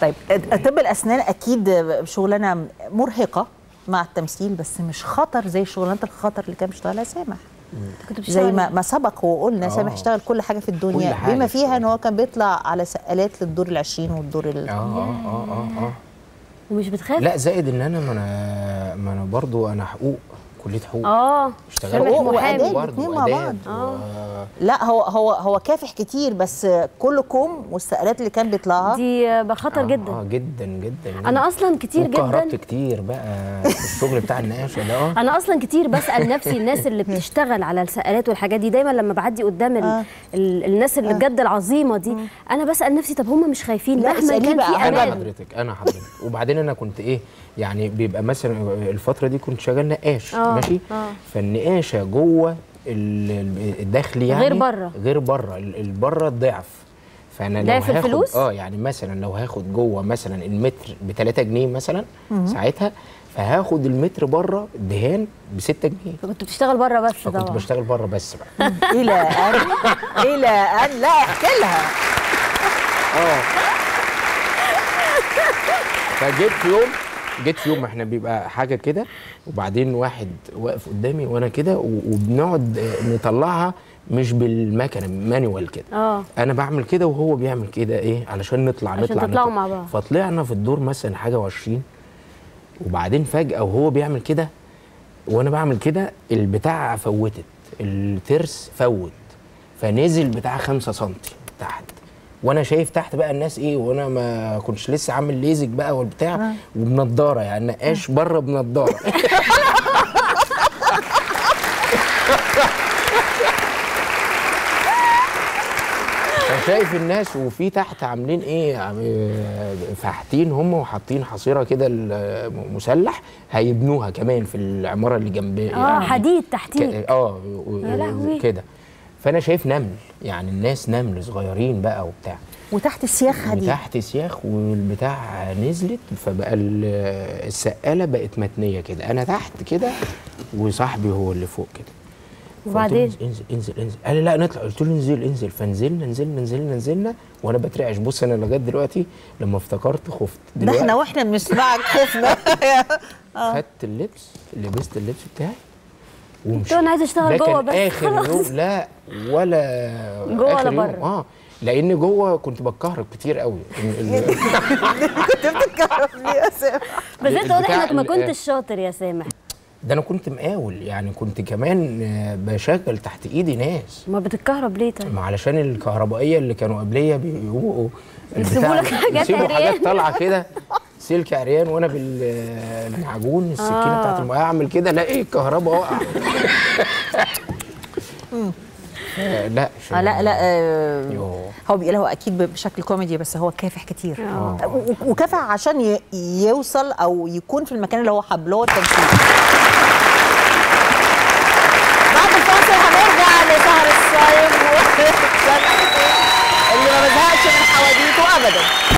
طيب طب الاسنان اكيد شغلانه مرهقه مع التمثيل بس مش خطر زي شغلانه الخطر اللي كان بيشتغلها سامح كنت زي بتشتغل ما ما سبق وقلنا آه. سامح اشتغل كل حاجه في الدنيا كل حاجة بما فيها ان اشتغل. هو كان بيطلع على سقالات للدور العشرين والدور ال... اه اه اه اه اه ومش بتخاف لا زائد ان انا ما انا ما انا برضو انا حقوق كليه حقوق اه اشتغلت سامح حقوق محامي وآداب. برضو الاتنين مع آداب بعض. و- لا هو هو هو كافح كتير بس كل كوم والسقالات اللي كان بيطلعها دي بخطر آه، جدا اه جدا جدا انا اصلا كتير وكهربت جدا كتير بقى في الشغل بتاع النقاشه ده اه انا اصلا كتير بسال نفسي الناس اللي بتشتغل على السقالات والحاجات دي دايما لما بعدي قدام ال... آه. ال... الناس اللي بجد العظيمه دي انا بسال نفسي طب هم مش خايفين لا، مهما اسأليه كان بقى في عنهم. انا امان حضرتك انا حضرتك وبعدين انا كنت ايه يعني بيبقى مثلا الفتره دي كنت شغال نقاش آه، ماشي آه. فالنقاشه جوه ال- ال- الدخل يعني غير بره. غير بره ال- ال- بره الضعف فانا لو ضعف هاخد الفلوس؟ اه يعني مثلا لو هاخد جوه مثلا المتر ب 3 جنيه مثلا ساعتها فهاخد المتر بره دهان ب 6 جنيه كنت بتشتغل بره بس فكنت طبعا بشتغل بره بس بقى الى ان الى ان لا احكي لها اه فجيت في يوم جيت في يوم احنا بيبقى حاجه كده وبعدين واحد واقف قدامي وانا كده و- وبنقعد آه، نطلعها مش بالمكنه مانوال كده اه انا بعمل كده وهو بيعمل كده ايه علشان نطلع عشان نطلع تطلعوا نطلع. مع بعض. فطلعنا في الدور مثلا حاجه وعشرين وبعدين فجاه وهو بيعمل كده وانا بعمل كده البتاع فوتت الترس فوت فنزل بتاع خمسة سنتي تحت وانا شايف تحت بقى الناس ايه وانا ما كنتش لسه عامل ليزك بقى والبتاع وبنضاره يعني نقاش بره بنضاره فشايف الناس وفي تحت عاملين ايه عم- آه، فاحتين هم وحاطين حصيره كده ال- مسلح هيبنوها كمان في العماره اللي جنب اه حديد تحتيك ك- اه و- يا لهوي. كده فانا شايف نمل يعني الناس نمل صغيرين بقى وبتاع وتحت السياخ حديد وتحت سياخ والبتاع نزلت فبقى ال- السقاله بقت متنيه كده انا تحت كده وصاحبي هو اللي فوق كده فقلت له وبعدين؟ انزل انزل انزل انزل قال لي لا نطلع قلت له انزل انزل فنزلنا نزلنا نزلنا نزلنا وانا بترعش بص انا لغايه دلوقتي لما افتكرت خفت ده احنا دلوقتي واحنا بنسمعك خفنا خدت اللبس لبست اللبس بتاعي ومشيت له أنا عايزة أشتغل ده جوه كان بس اخر خلاص. يوم لا ولا جوه آخر ولا يوم. بره؟ اه لان جوه كنت بتكهرب كتير قوي ال- ال- يا سامح بس انت واضح البتاع انك ما ال- كنتش شاطر يا سامح ده انا كنت مقاول يعني كنت كمان آه، بشغل تحت ايدي ناس ما بتتكهرب ليه طيب ما علشان الكهربائيه اللي كانوا قبليه بيبقوا يسيبوا البتاع- لك حاجات يسيبوا عريان. حاجات طالعه كده سلك عريان وانا بالمعجون السكينه آه. بتاعت الميه اعمل كده الاقي الكهرباء واقعه آه، لا آه لا لا آه يوه. هو بيقول هو اكيد بشكل كوميدي بس هو كافح كتير آه. و- و- وكافح عشان ي- يوصل او يكون في المكان اللي هو حب اللي هو التمثيل بعد الفاصل هنرجع لسهر الصايم و- اللي ما بزهقش من حواديته ابدا